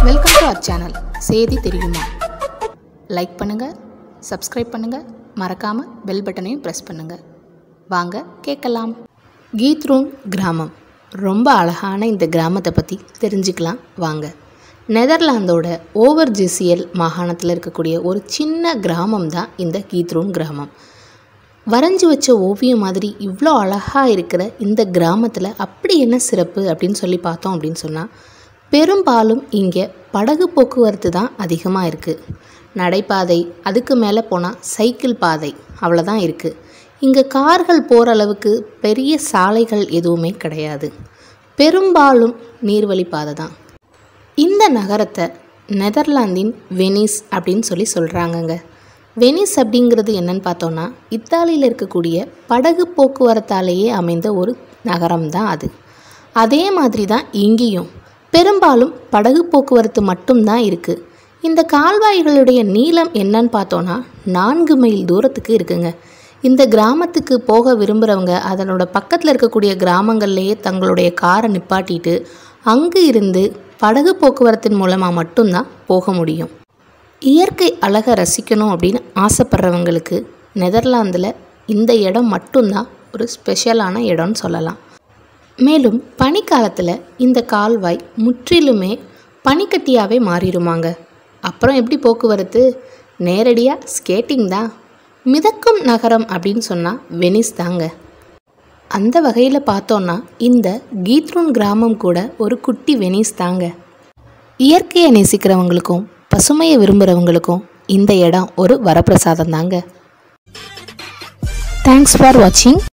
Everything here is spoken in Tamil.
வெல்கம் டு அவர் சேனல் செய்தி தெரியுமா லைக் பண்ணுங்கள் சப்ஸ்கிரைப் பண்ணுங்கள் மறக்காமல் பெல் பட்டனையும் ப்ரெஸ் பண்ணுங்கள் வாங்க கேட்கலாம் கீத்ரூன் கிராமம் ரொம்ப அழகான இந்த கிராமத்தை பற்றி தெரிஞ்சுக்கலாம் வாங்க நெதர்லாந்தோட ஓவர் ஜெசியல் மாகாணத்தில் இருக்கக்கூடிய ஒரு சின்ன கிராமம் தான் இந்த கீத்ரூன் கிராமம் வரைஞ்சி வச்ச ஓவியம் மாதிரி இவ்வளோ அழகாக இருக்கிற இந்த கிராமத்தில் அப்படி என்ன சிறப்பு அப்படின்னு சொல்லி பார்த்தோம் அப்படின்னு சொன்னால் பெரும்பாலும் இங்கே படகு போக்குவரத்து தான் அதிகமாக இருக்குது நடைபாதை அதுக்கு மேலே போனால் சைக்கிள் பாதை அவ்வளோதான் இருக்குது இங்கே கார்கள் போகிற அளவுக்கு பெரிய சாலைகள் எதுவுமே கிடையாது பெரும்பாலும் நீர்வழி பாதை தான் இந்த நகரத்தை நெதர்லாந்தின் வெனிஸ் அப்படின்னு சொல்லி சொல்கிறாங்கங்க வெனிஸ் அப்படிங்கிறது என்னன்னு பார்த்தோன்னா இத்தாலியில் இருக்கக்கூடிய படகு போக்குவரத்தாலேயே அமைந்த ஒரு நகரம் தான் அது அதே மாதிரி தான் இங்கேயும் பெரும்பாலும் படகு போக்குவரத்து மட்டும்தான் இருக்குது இந்த கால்வாய்களுடைய நீளம் என்னன்னு பார்த்தோன்னா நான்கு மைல் தூரத்துக்கு இருக்குங்க இந்த கிராமத்துக்கு போக விரும்புகிறவங்க அதனோட பக்கத்தில் இருக்கக்கூடிய கிராமங்கள்லேயே தங்களுடைய காரை நிப்பாட்டிட்டு அங்கு இருந்து படகு போக்குவரத்தின் மூலமாக மட்டும்தான் போக முடியும் இயற்கை அழகை ரசிக்கணும் அப்படின்னு ஆசைப்படுறவங்களுக்கு நெதர்லாந்தில் இந்த இடம் மட்டும்தான் ஒரு ஸ்பெஷலான இடம்னு சொல்லலாம் மேலும் பனிக்காலத்தில் இந்த கால்வாய் முற்றிலுமே பனிக்கட்டியாகவே மாறிடுமாங்க அப்புறம் எப்படி போக்குவரத்து நேரடியாக ஸ்கேட்டிங் தான் மிதக்கும் நகரம் அப்படின்னு சொன்னால் வெனிஸ் தாங்க அந்த வகையில் பார்த்தோன்னா இந்த கீத்ரூன் கிராமம் கூட ஒரு குட்டி வெனிஸ் தாங்க இயற்கையை நேசிக்கிறவங்களுக்கும் பசுமையை விரும்புகிறவங்களுக்கும் இந்த இடம் ஒரு வரப்பிரசாதம் தாங்க தேங்க்ஸ் ஃபார் வாட்சிங்